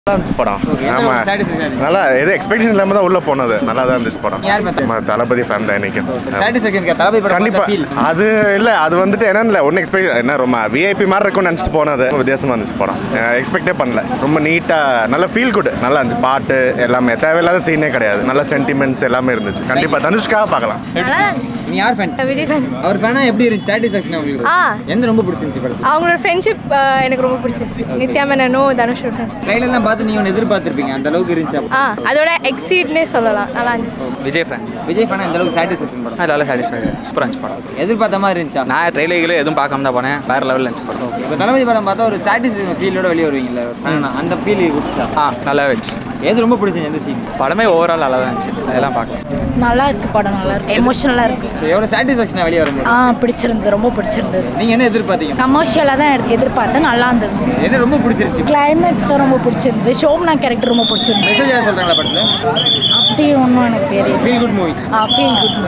நல்லா இருந்துச்சு படம் Okay, எந்த ஆமா ஒரு satisfaction இருந்துச்சு? நல்லா எது எக்ஸ்பெக்டேஷன் இல்லாம தான் உள்ள போனது நல்லா தான் இருந்துச்சு படம் யார் பார்த்தா? ஆமா, தளபதி ஃபேன் தான் இன்னைக்கு சாட்டிஸ்ஃபேக்ஷன் தளபதி படம் கண்டிப்பா ஃபீல் அது இல்ல அது வந்துட்டு என்னன்னு இல்லை ஒன்றும் எக்ஸ்பெக்ட் என்ன ரொம்ப விஐபி மாதிரி இருக்கும்னு நினச்சிட்டு போனது ரொம்ப வித்தியாசமா இருந்துச்சு படம் எக்ஸ்பெக்டே பண்ணல ரொம்ப நீட்டா நல்ல ஃபீல் குட் நல்லா இருந்துச்சு பாட்டு எல்லாமே தேவையில்லாத சீனே கிடையாது நல்ல சென்டிமெண்ட்ஸ் எல்லாமே இருந்துச்சு கண்டிப்பா தனுஷ்காக பார்க்கலாம் நல்லா இருந்துச்சு நீ யார் ஃபேன் விஜய் fan. அவர் ஃபேனா எப்படி இருந்துச்சு சாட்டிஸ்ஃபேக்ஷன் உங்களுக்கு ஆ. எந்த ரொம்ப பிடிச்சிருந்துச்சு படம் அவங்களோட ஃப்ரெண்ட்ஷிப் எனக்கு ரொம்ப பிடிச்சிருச்சு நித்யா மேனனும் தனுஷோட ஃப்ரெண்ட்ஷிப் ட்ரைலர்லாம் பார்த்து நீங்க ஒன்று எதிர்பார்த்திருப்பீங்க அந்த அளவுக்கு இருந்துச்சு ஆ அதோட எக்ஸீட்னே சொல்லலாம் நல்லா இருந்துச்சு விஜய் ஃபேன் விஜய் ஃபேனா இந்த அளவுக்கு சாட்டிஸ்ஃபேக்ஷன் படம் நல்லா சாட்டிஸ்ஃபை சூப்பராக இருந்துச்சு படம் எதிர்பார்த்த மாதிரி இருந்துச்சா நான் ட்ரெயிலர்களே எதுவும் பார்க்காம தான் போனேன் வேறு லெவலில் இருந்துச்சு படம் இப்போ தளபதி படம் பார்த்தா ஒரு சாட்டிஸ்ஃபேக்ஷன் ஃபீலோட வெளியே வருவீங்களா ஃபேனா அந்த ஃபீல் கொடுத்தா ஆ நல்லா இருந்துச்சு எது ரொம்ப பிடிச்சது எந்த சீன் படமே ஓவரால் நல்லா தான் இருந்துச்சு அதெல்லாம் பார்க்கலாம் நல்லா இருக்கு படம் நல்லா இருக்கு எமோஷனலாக இருக்கு ஸோ எவ்வளோ சாட்டிஸ்ஃபேக்ஷனாக வெளியே வரும்போது ஆ பிடிச்சிருந்தது ரொம்ப பிடிச்சிருந்தது நீங்கள் என்ன எதிர்பார்த்தீங்க கமர்ஷியலாக தான் எடுத்து எதிர்பார்த்தேன் நல்லா இருந்தது என்ன ரொம்ப பிடிச்சிருச்சு கிளைமேக்ஸ் தான் ரொம்ப பிடிச்சிருந்தது ஷோம்னா கேரக்டர் ரொம்ப பிடிச்சிருந்தது மெசேஜ் யார் சொல்கிறாங்களா படத்தில் அப்படி ஒன்றும் எனக்கு தெரியல feel good movie feel good